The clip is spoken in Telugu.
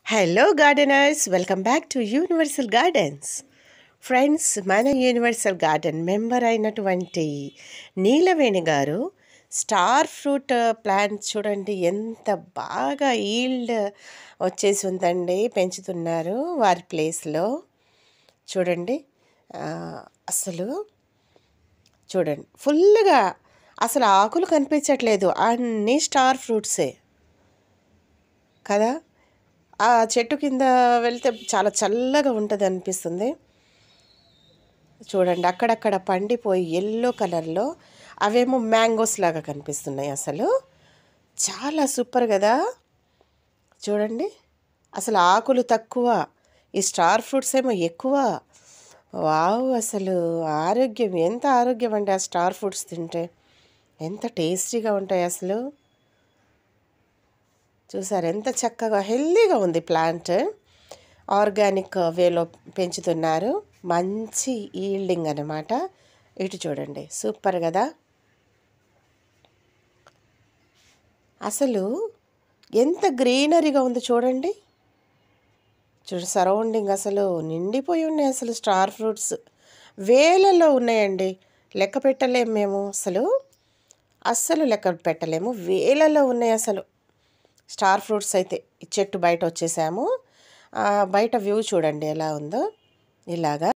hello gardeners welcome back to universal gardens friends మన యూనివర్సల్ గార్డెన్ మెంబర్ అయినటువంటి నీలవేణి గారు స్టార్ ఫ్రూట్ ప్లాంట్ చూడండి ఎంత బాగా ఈల్డ్ వచ్చేసి ఉందండి పెంచుతున్నారు వారి ప్లేస్లో చూడండి ఆ, అసలు చూడండి ఫుల్గా అసలు ఆకులు కనిపించట్లేదు అన్నీ స్టార్ ఫ్రూట్సే కదా ఆ చెట్టు కింద వెళ్తే చాలా చల్లగా ఉంటుంది అనిపిస్తుంది చూడండి అక్కడక్కడ పండిపోయి ఎల్లో కలర్లో అవేమో మ్యాంగోస్ లాగా కనిపిస్తున్నాయి అసలు చాలా సూపర్ కదా చూడండి అసలు ఆకులు తక్కువ ఈ స్టార్ ఫ్రూట్స్ ఏమో ఎక్కువ వావ్ అసలు ఆరోగ్యం ఎంత ఆరోగ్యం అండి ఆ స్టార్ ఫ్రూట్స్ తింటే ఎంత టేస్టీగా ఉంటాయి అసలు చూసారు ఎంత చక్కగా హెల్దీగా ఉంది ప్లాంట్ ఆర్గానిక్ వేలో పెంచుతున్నారు మంచి ఈల్డింగ్ అనమాట ఇటు చూడండి సూపర్ కదా అసలు ఎంత గ్రీనరీగా ఉంది చూడండి చూడు సరౌండింగ్ అసలు నిండిపోయి ఉన్నాయి అసలు స్టార్ ఫ్రూట్స్ వేలలో ఉన్నాయండి లెక్క పెట్టలేము మేము అసలు అస్సలు లెక్క పెట్టలేము వేలలో ఉన్నాయి అసలు స్టార్ ఫ్రూట్స్ అయితే ఈ చెట్టు బయట వచ్చేసాము ఆ, బయట వ్యూ చూడండి ఎలా ఉందో ఇలాగా